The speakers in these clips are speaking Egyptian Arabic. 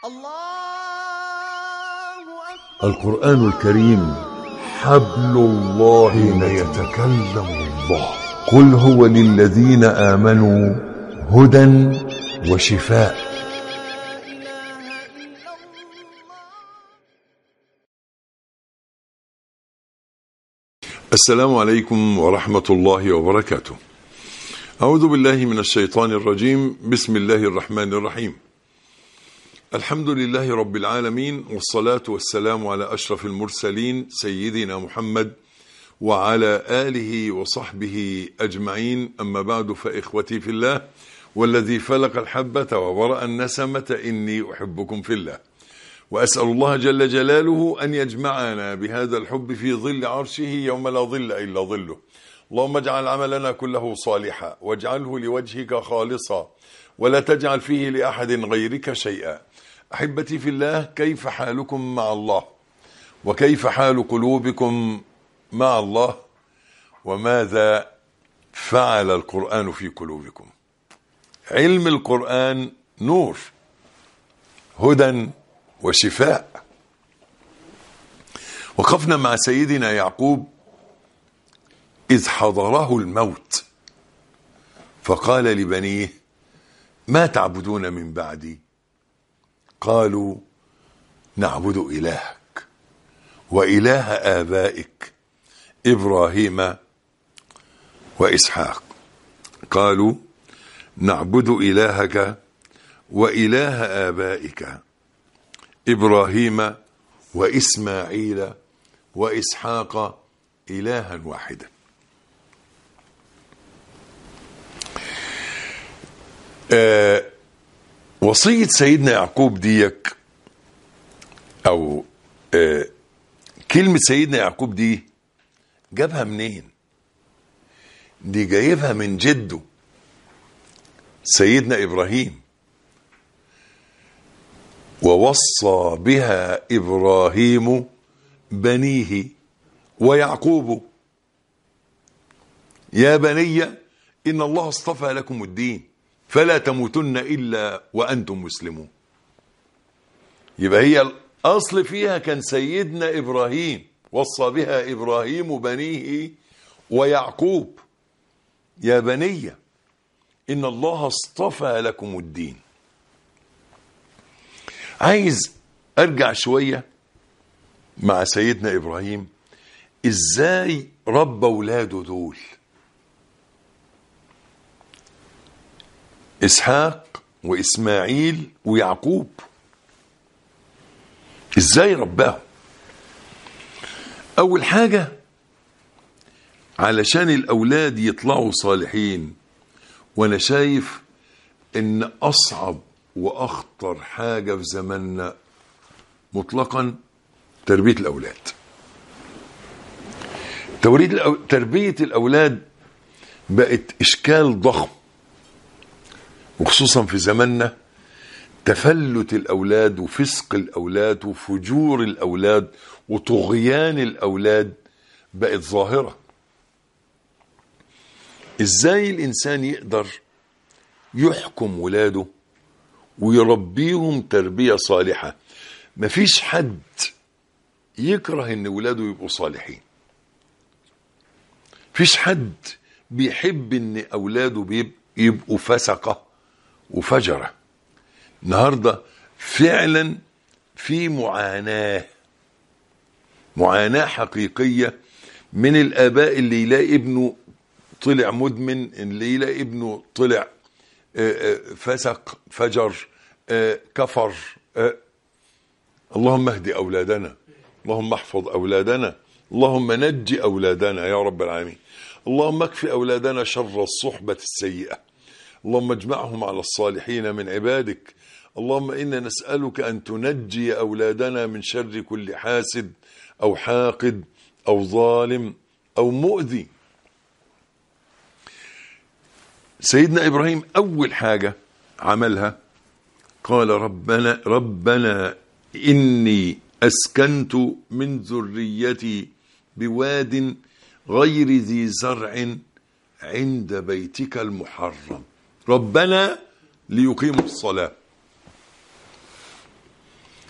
القرآن الكريم حبل الله حين متين يتكلم الله قل هو للذين آمنوا هدى وشفاء السلام عليكم ورحمة الله وبركاته أعوذ بالله من الشيطان الرجيم بسم الله الرحمن الرحيم الحمد لله رب العالمين والصلاة والسلام على أشرف المرسلين سيدنا محمد وعلى آله وصحبه أجمعين أما بعد فإخوتي في الله والذي فلق الحبة وبرأ النسمة إني أحبكم في الله وأسأل الله جل جلاله أن يجمعنا بهذا الحب في ظل عرشه يوم لا ظل إلا ظله اللهم اجعل عملنا كله صالحا واجعله لوجهك خالصا ولا تجعل فيه لأحد غيرك شيئا أحبتي في الله كيف حالكم مع الله وكيف حال قلوبكم مع الله وماذا فعل القرآن في قلوبكم علم القرآن نور هدى وشفاء وقفنا مع سيدنا يعقوب إذ حضره الموت فقال لبنيه ما تعبدون من بعدي قالوا نعبد إلهك وإله آبائك إبراهيم وإسحاق قالوا نعبد إلهك وإله آبائك إبراهيم وإسماعيل وإسحاق إلها واحدا آه وصية سيدنا يعقوب ديك أو آه كلمة سيدنا يعقوب دي جابها منين دي جايبها من جده سيدنا إبراهيم ووصى بها إبراهيم بنيه ويعقوب يا بني إن الله اصطفى لكم الدين فلا تموتن إلا وأنتم مسلمون يبقى هي الأصل فيها كان سيدنا إبراهيم وصى بها إبراهيم بنيه ويعقوب يا بني إن الله اصطفى لكم الدين عايز ارجع شوية مع سيدنا ابراهيم ازاي ربى اولاده دول اسحاق واسماعيل ويعقوب ازاي رباهم اول حاجة علشان الاولاد يطلعوا صالحين وانا شايف ان اصعب واخطر حاجه في زماننا مطلقا تربيه الاولاد تربيه الاولاد بقت اشكال ضخم وخصوصا في زماننا تفلت الاولاد وفسق الاولاد وفجور الاولاد وطغيان الاولاد بقت ظاهره ازاي الانسان يقدر يحكم ولاده ويربيهم تربية صالحة مفيش حد يكره ان ولاده يبقوا صالحين مفيش حد بيحب ان اولاده يبقوا فسقة وفجرة النهاردة فعلا في معاناة معاناة حقيقية من الآباء اللي يلاقي ابنه طلع مدمن اللي يلاقي ابنه طلع فسق فجر كفر اللهم اهدي أولادنا اللهم احفظ أولادنا اللهم نج أولادنا يا رب العالمين اللهم اكفي أولادنا شر الصحبة السيئة اللهم اجمعهم على الصالحين من عبادك اللهم إنا نسألك أن تنجي أولادنا من شر كل حاسد أو حاقد أو ظالم أو مؤذي سيدنا إبراهيم أول حاجة عملها قال ربنا ربنا إني أسكنت من ذريتي بواد غير ذي زرع عند بيتك المحرم ربنا ليقيموا الصلاة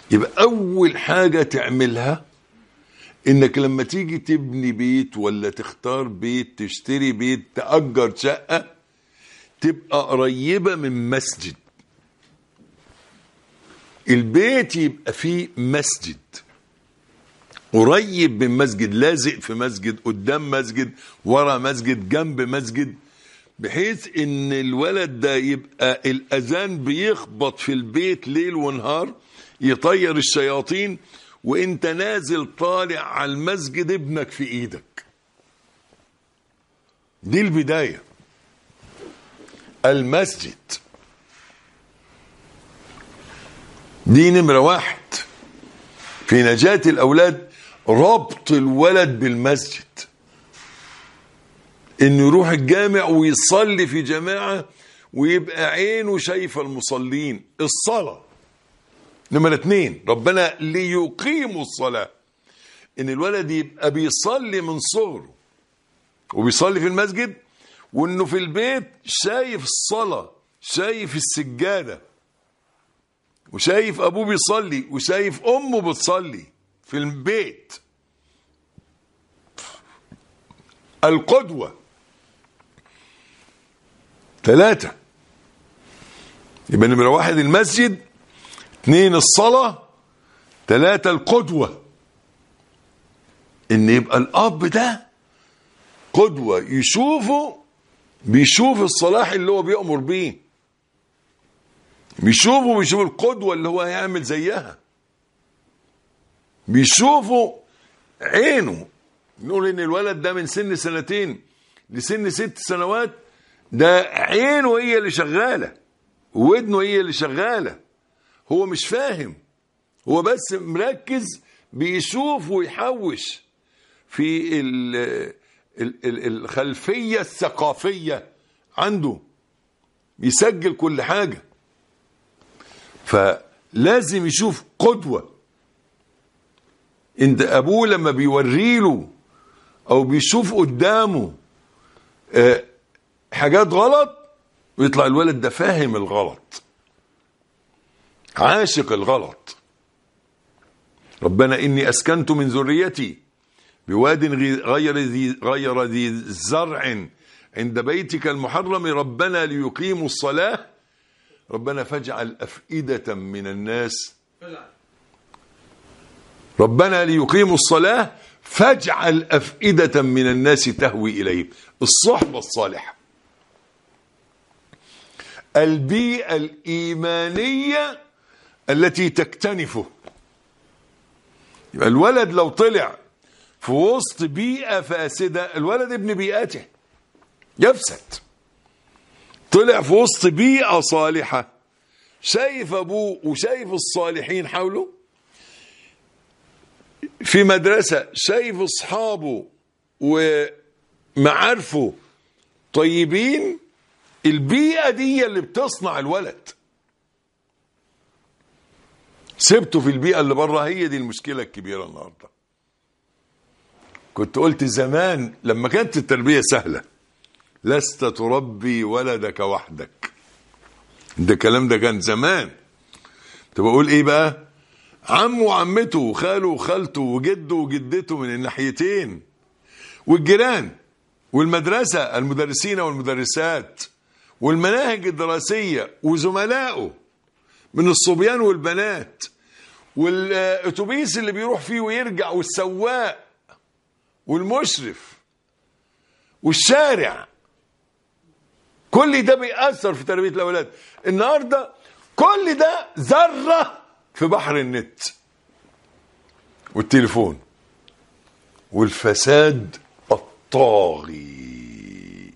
يبقى اول حاجه تعملها انك لما تيجي تبني بيت ولا تختار بيت تشتري بيت تأجر شقة تبقى قريبة من مسجد البيت يبقى فيه مسجد قريب من مسجد لازق في مسجد قدام مسجد ورا مسجد جنب مسجد بحيث ان الولد ده يبقى الاذان بيخبط في البيت ليل ونهار يطير الشياطين وانت نازل طالع على المسجد ابنك في ايدك دي البداية المسجد دي نمرة واحد في نجاة الأولاد ربط الولد بالمسجد انه يروح الجامع ويصلي في جماعة ويبقى عينه شايفة المصلين الصلاة نمرة اتنين ربنا ليقيموا الصلاة ان الولد يبقى بيصلي من صغره وبيصلي في المسجد وانه في البيت شايف الصلاة شايف السجادة وشايف ابوه بيصلي وشايف امه بتصلي في البيت القدوة ثلاثة يبقى نمرة واحد المسجد اثنين الصلاة ثلاثة القدوة ان يبقى الاب ده قدوة يشوفه بيشوف الصلاح اللي هو بيأمر بيه بيشوفه بيشوف القدوة اللي هو هيعمل زيها بيشوفه عينه نقول ان الولد ده من سن سنتين لسن ست سنوات ده عينه هي اللي شغالة ودنه هي اللي شغالة هو مش فاهم هو بس مركز بيشوف ويحوش في ال ال ال الخلفية الثقافية عنده يسجل كل حاجة فلازم يشوف قدوة انت ابوه لما بيوريله او بيشوف قدامه آه، حاجات غلط ويطلع الولد ده فاهم الغلط عاشق الغلط ربنا اني اسكنت من ذريتي بواد غي- غير ذي غير ذي زرع عند بيتك المحرم ربنا ليقيموا الصلاه ربنا فاجعل افئده من الناس ربنا ليقيموا الصلاة فاجعل أفئدة من الناس تهوي إليهم الصحبة الصالحة البيئة الإيمانية التي تكتنفه يبقى الولد لو طلع في وسط بيئة فاسدة الولد ابن بيئته يفسد طلع في وسط بيئة صالحة شايف أبوه وشايف الصالحين حوله في مدرسة شايف أصحابه ومعارفه طيبين البيئة دي اللي بتصنع الولد سبته في البيئة اللي بره هي دي المشكلة الكبيرة النهاردة كنت قلت زمان لما كانت التربية سهلة لست تربي ولدك وحدك ده الكلام ده كان زمان كنت بقول ايه بقى عمه وعمته وخاله وخالته وجده وجدته من الناحيتين والجيران والمدرسة المدرسين والمدرسات والمناهج الدراسية وزملائه من الصبيان والبنات والاتوبيس اللي بيروح فيه ويرجع والسواق والمشرف والشارع كل ده بيأثر في تربية الأولاد النهاردة كل ده ذرة في بحر النت والتليفون والفساد الطاغي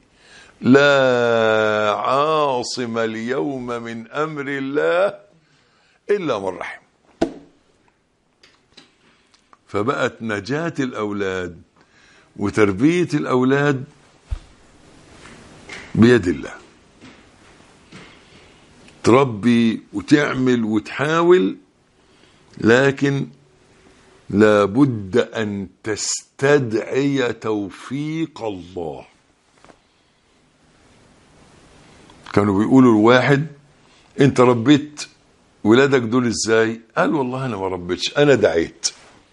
لا عاصم اليوم من أمر الله إلا من رحم فبقت نجاة الأولاد وتربية الأولاد بيد الله تربي وتعمل وتحاول لكن لابد أن تستدعي توفيق الله كانوا بيقولوا الواحد انت ربيت ولادك دول ازاي قال والله انا ما ربيتش انا دعيت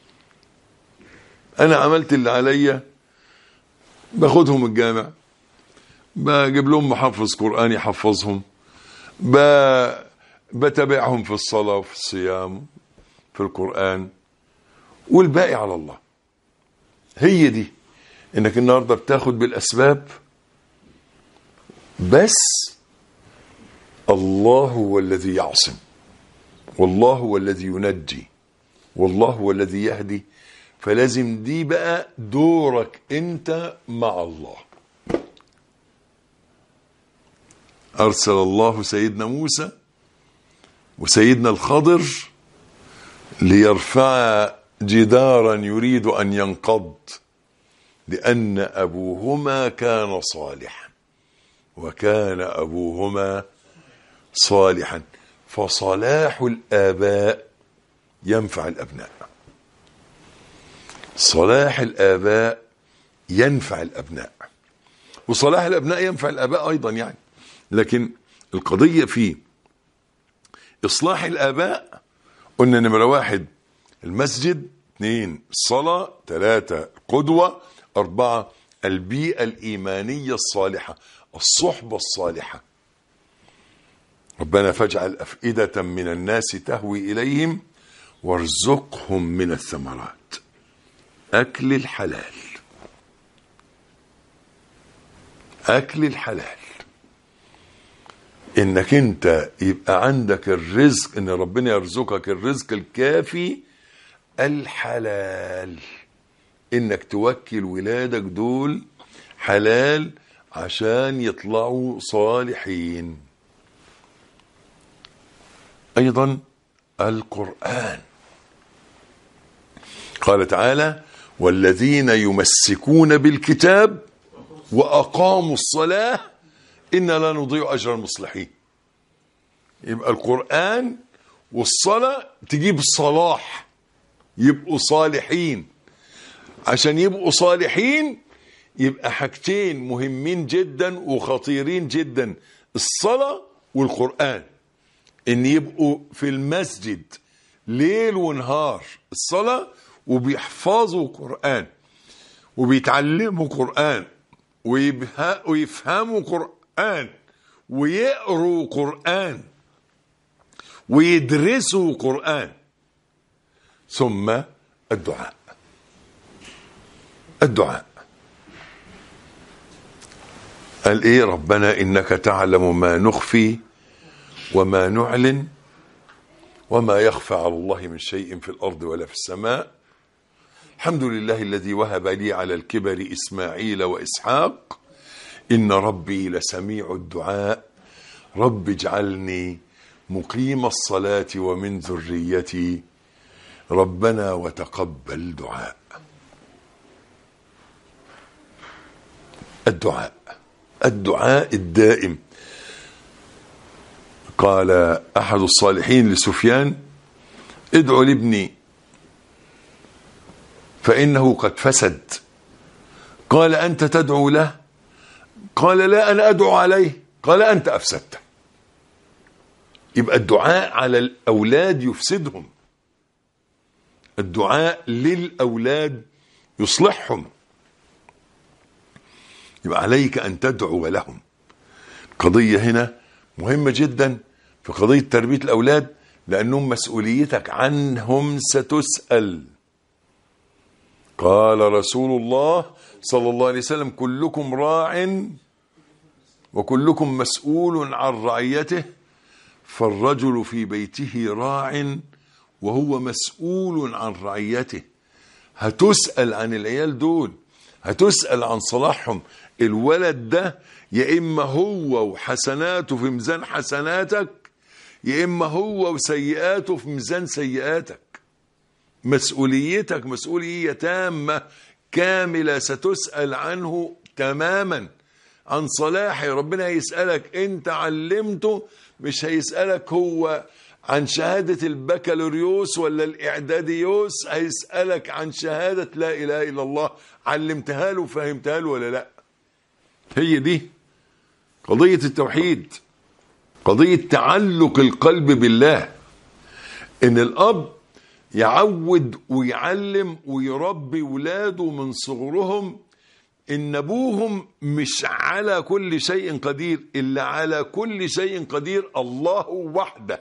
انا عملت اللي عليا باخدهم الجامع بجيب لهم محفظ قرآن يحفظهم ب... بتابعهم في الصلاة وفي الصيام في القرآن والباقي على الله هي دي انك النهارده بتاخد بالاسباب بس الله هو الذي يعصم والله هو الذي ينجي والله هو الذي يهدي فلازم دي بقى دورك انت مع الله ارسل الله سيدنا موسى وسيدنا الخضر ليرفع جدارا يريد ان ينقض لان ابوهما كان صالحا وكان ابوهما صالحا فصلاح الاباء ينفع الابناء صلاح الاباء ينفع الابناء وصلاح الابناء ينفع الاباء ايضا يعني لكن القضيه في اصلاح الاباء قلنا نمره واحد المسجد اثنين الصلاه ثلاثه قدوه اربعه البيئه الايمانيه الصالحه الصحبه الصالحه ربنا فاجعل افئده من الناس تهوي اليهم وارزقهم من الثمرات اكل الحلال اكل الحلال انك انت يبقى عندك الرزق ان ربنا يرزقك الرزق الكافي الحلال انك توكل ولادك دول حلال عشان يطلعوا صالحين ايضا القران قال تعالى والذين يمسكون بالكتاب واقاموا الصلاه انا لا نضيع اجر المصلحين يبقى القران والصلاه تجيب الصلاح يبقوا صالحين عشان يبقوا صالحين يبقى حاجتين مهمين جدا وخطيرين جدا الصلاه والقران ان يبقوا في المسجد ليل ونهار الصلاه وبيحفظوا قران وبيتعلموا قران ويبه- ويفهموا قرآن ويقروا قرآن ويدرسوا قرآن ثم الدعاء الدعاء قال ايه ربنا انك تعلم ما نخفي وما نعلن وما يخفى على الله من شيء في الارض ولا في السماء الحمد لله الذي وهب لي على الكبر اسماعيل واسحاق ان ربي لسميع الدعاء رب اجعلني مقيم الصلاه ومن ذريتي ربنا وتقبل دعاء الدعاء الدعاء الدائم قال احد الصالحين لسفيان ادعو لابني فإنه قد فسد قال أنت تدعو له قال لا أنا أدعو عليه قال أنت أفسدته يبقى الدعاء على الأولاد يفسدهم الدعاء للأولاد يصلحهم يبقى عليك أن تدعو لهم قضية هنا مهمة جدا في قضية تربية الأولاد لأنهم مسؤوليتك عنهم ستسأل قال رسول الله صلى الله عليه وسلم كلكم راع وكلكم مسؤول عن رعيته فالرجل في بيته راع وهو مسؤول عن رعيته هتسأل عن العيال دول هتسأل عن صلاحهم الولد ده يا إما هو وحسناته في ميزان حسناتك يا إما هو وسيئاته في ميزان سيئاتك مسؤوليتك مسؤولية تامة كاملة ستسأل عنه تماما عن صلاحه ربنا هيسألك انت علمته مش هيسألك هو عن شهادة البكالوريوس ولا الإعداديوس هيسألك عن شهادة لا إله إلا الله علمتها له وفهمتها له ولا لا هي دي قضية التوحيد قضية تعلق القلب بالله ان الاب يعود ويعلم ويربي ولاده من صغرهم ان ابوهم مش على كل شيء قدير الا على كل شيء قدير الله وحده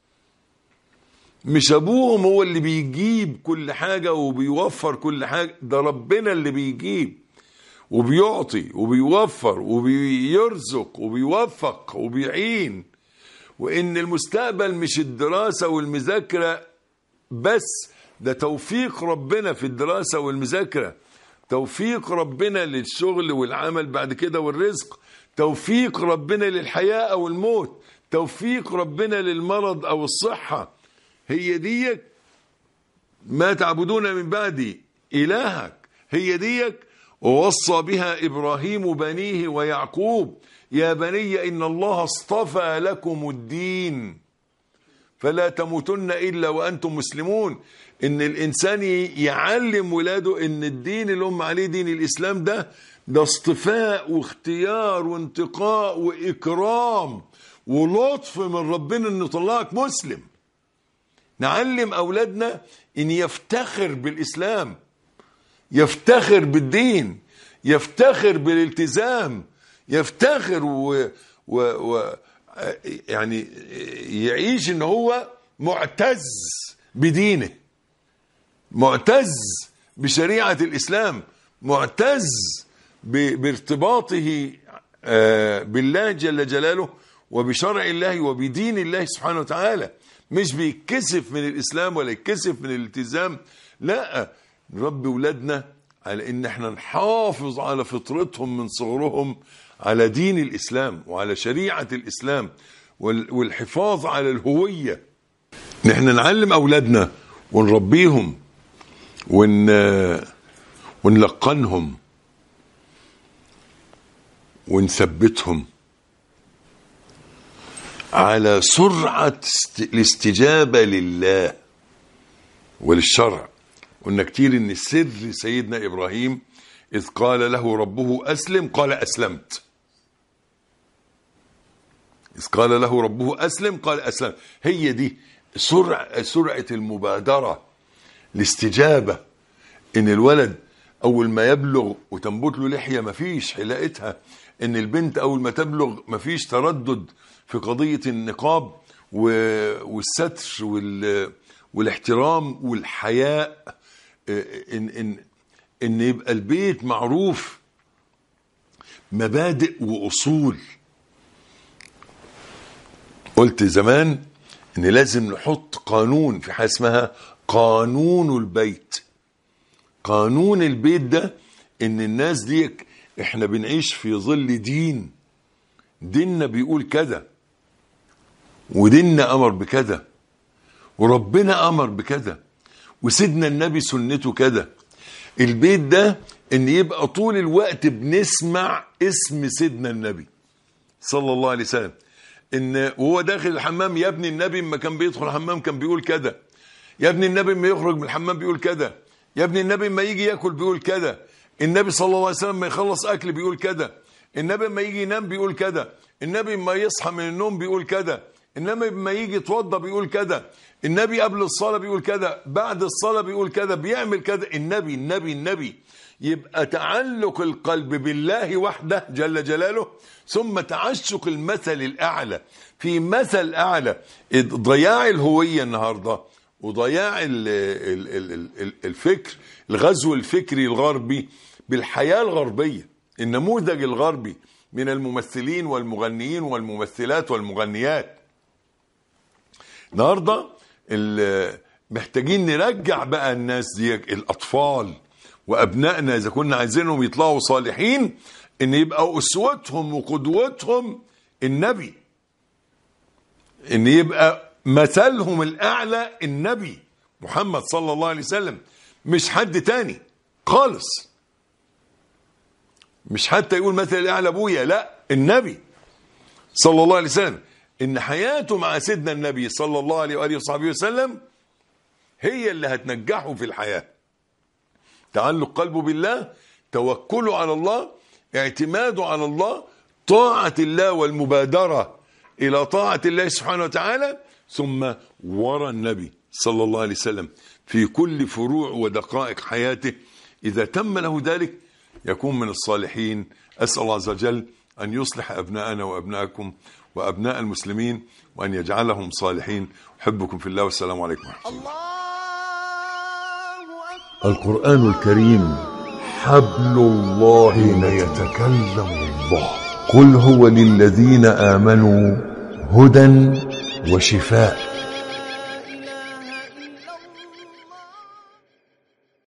مش ابوهم هو اللي بيجيب كل حاجه وبيوفر كل حاجه ده ربنا اللي بيجيب وبيعطي وبيوفر وبيرزق وبيوفق وبيعين وان المستقبل مش الدراسه والمذاكره بس ده توفيق ربنا في الدراسه والمذاكره توفيق ربنا للشغل والعمل بعد كده والرزق توفيق ربنا للحياه او الموت توفيق ربنا للمرض او الصحه هي ديك ما تعبدون من بعدي إلهك هي ديك ووصى بها إبراهيم بنيه ويعقوب يا بني إن الله اصطفى لكم الدين فلا تموتن إلا وأنتم مسلمون إن الإنسان يعلم ولاده إن الدين اللي هم عليه دين الإسلام ده ده اصطفاء واختيار وانتقاء وإكرام ولطف من ربنا إنه طلعك مسلم نعلم أولادنا إن يفتخر بالإسلام يفتخر بالدين يفتخر بالالتزام يفتخر و, و, و يعني يعيش ان هو معتز بدينه معتز بشريعة الإسلام معتز ب- بارتباطه آه، بالله جل جلاله وبشرع الله وبدين الله سبحانه وتعالى مش بيتكسف من الإسلام ولا يتكسف من الالتزام لا نربي ولادنا على ان احنا نحافظ على فطرتهم من صغرهم على دين الإسلام وعلى شريعة الإسلام وال- والحفاظ على الهوية نحن نعلم أولادنا ونربيهم ون ونلقنهم ونثبتهم على سرعة است- الاستجابة لله وللشرع قلنا كتير ان سر سيدنا ابراهيم اذ قال له ربه اسلم قال اسلمت إذ قال له ربه أسلم قال أسلم هي دي سرعة, سرعة المبادرة الاستجابة إن الولد أول ما يبلغ وتنبت له لحية مفيش حلاقتها إن البنت أول ما تبلغ مفيش تردد في قضية النقاب و- والستر وال والاحترام والحياء إن, إن, إن يبقى البيت معروف مبادئ وأصول قلت زمان ان لازم نحط قانون في حاجه اسمها قانون البيت قانون البيت ده ان الناس دي احنا بنعيش في ظل دين ديننا بيقول كده وديننا امر بكده وربنا امر بكده وسيدنا النبي سنته كده البيت ده ان يبقى طول الوقت بنسمع اسم سيدنا النبي صلى الله عليه وسلم ان وهو داخل الحمام يا ابن النبي اما كان بيدخل الحمام كان بيقول كده يا ابن النبي اما يخرج من الحمام بيقول كده يا ابن النبي اما يجي ياكل بيقول كده النبي صلى الله عليه وسلم ما يخلص اكل بيقول كده النبي اما يجي ينام بيقول كده النبي اما يصحى من النوم بيقول كده النبي اما يجي يتوضى بيقول كده النبي قبل الصلاه بيقول كده بعد الصلاه بيقول كده بيعمل كده النبي النبي النبي يبقى تعلق القلب بالله وحده جل جلاله ثم تعشق المثل الأعلى في مثل أعلى ضياع الهوية النهاردة وضياع ال- ال- ال- ال- الفكر الغزو الفكري الغربي بالحياة الغربية النموذج الغربي من الممثلين والمغنيين والممثلات والمغنيات النهارده ال- محتاجين نرجع بقى الناس دي الاطفال وابنائنا اذا كنا عايزينهم يطلعوا صالحين ان يبقى اسوتهم وقدوتهم النبي ان يبقى مثلهم الاعلى النبي محمد صلى الله عليه وسلم مش حد تاني خالص مش حتى يقول مثل الاعلى ابويا لا النبي صلى الله عليه وسلم ان حياته مع سيدنا النبي صلى الله عليه واله وصحبه وسلم هي اللي هتنجحه في الحياه تعلق قلبه بالله توكله على الله اعتماده على الله طاعة الله والمبادرة إلى طاعة الله سبحانه وتعالى ثم ورا النبي صلى الله عليه وسلم في كل فروع ودقائق حياته إذا تم له ذلك يكون من الصالحين أسأل الله عز وجل أن يصلح أبناءنا وأبناءكم وأبناء المسلمين وأن يجعلهم صالحين أحبكم في الله والسلام عليكم ورحمة الله القرآن الكريم حبل الله حين يتكلم الله قل هو للذين آمنوا هدى وشفاء